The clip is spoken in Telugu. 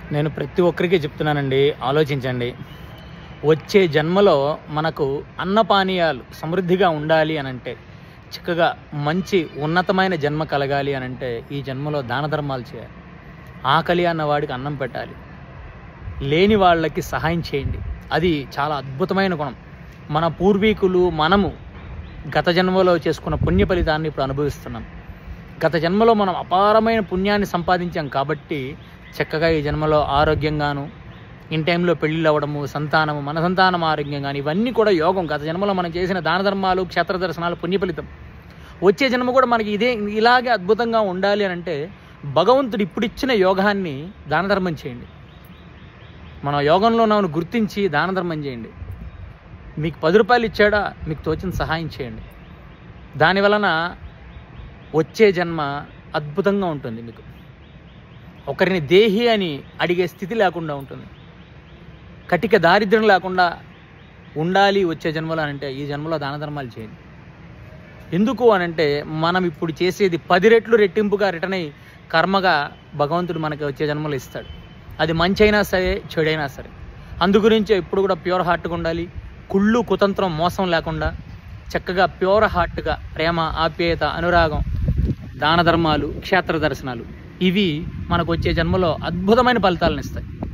నేను ప్రతి ఒక్కరికి చెప్తున్నానండి ఆలోచించండి వచ్చే జన్మలో మనకు అన్నపానీయాలు సమృద్ధిగా ఉండాలి అని అంటే చక్కగా మంచి ఉన్నతమైన జన్మ కలగాలి అని అంటే ఈ జన్మలో దాన ధర్మాలు చేయాలి ఆకలి అన్న వాడికి అన్నం పెట్టాలి లేని వాళ్ళకి సహాయం చేయండి అది చాలా అద్భుతమైన గుణం మన పూర్వీకులు మనము గత జన్మలో చేసుకున్న పుణ్య ఫలితాన్ని ఇప్పుడు అనుభవిస్తున్నాం గత జన్మలో మనం అపారమైన పుణ్యాన్ని సంపాదించాం కాబట్టి చక్కగా ఈ జన్మలో ఆరోగ్యంగాను ఇన్ టైంలో పెళ్ళిళ్ళు అవ్వడము సంతానము మన సంతానం ఆరోగ్యం కానీ ఇవన్నీ కూడా యోగం గత జన్మలో మనం చేసిన దాన ధర్మాలు క్షేత్ర దర్శనాలు పుణ్య ఫలితం వచ్చే జన్మ కూడా మనకి ఇదే ఇలాగే అద్భుతంగా ఉండాలి అని అంటే భగవంతుడు ఇప్పుడు ఇచ్చిన యోగాన్ని దాన ధర్మం చేయండి మన యోగంలో ఉన్నామని గుర్తించి దాన ధర్మం చేయండి మీకు పది రూపాయలు ఇచ్చాడా మీకు తోచిన సహాయం చేయండి దాని వలన వచ్చే జన్మ అద్భుతంగా ఉంటుంది మీకు ఒకరిని దేహి అని అడిగే స్థితి లేకుండా ఉంటుంది కటిక దారిద్ర్యం లేకుండా ఉండాలి వచ్చే జన్మలో అని అంటే ఈ జన్మలో దాన ధర్మాలు చేయండి ఎందుకు అని అంటే మనం ఇప్పుడు చేసేది పది రెట్లు రెట్టింపుగా రిటర్న్ అయ్యి కర్మగా భగవంతుడు మనకి వచ్చే జన్మలో ఇస్తాడు అది మంచి అయినా సరే చెడైనా సరే అందుగురించి ఎప్పుడు కూడా ప్యూర్ హార్ట్గా ఉండాలి కుళ్ళు కుతంత్రం మోసం లేకుండా చక్కగా ప్యూర్ హార్ట్గా ప్రేమ ఆప్యాయత అనురాగం దాన ధర్మాలు క్షేత్ర దర్శనాలు ఇవి మనకు వచ్చే జన్మలో అద్భుతమైన ఫలితాలను ఇస్తాయి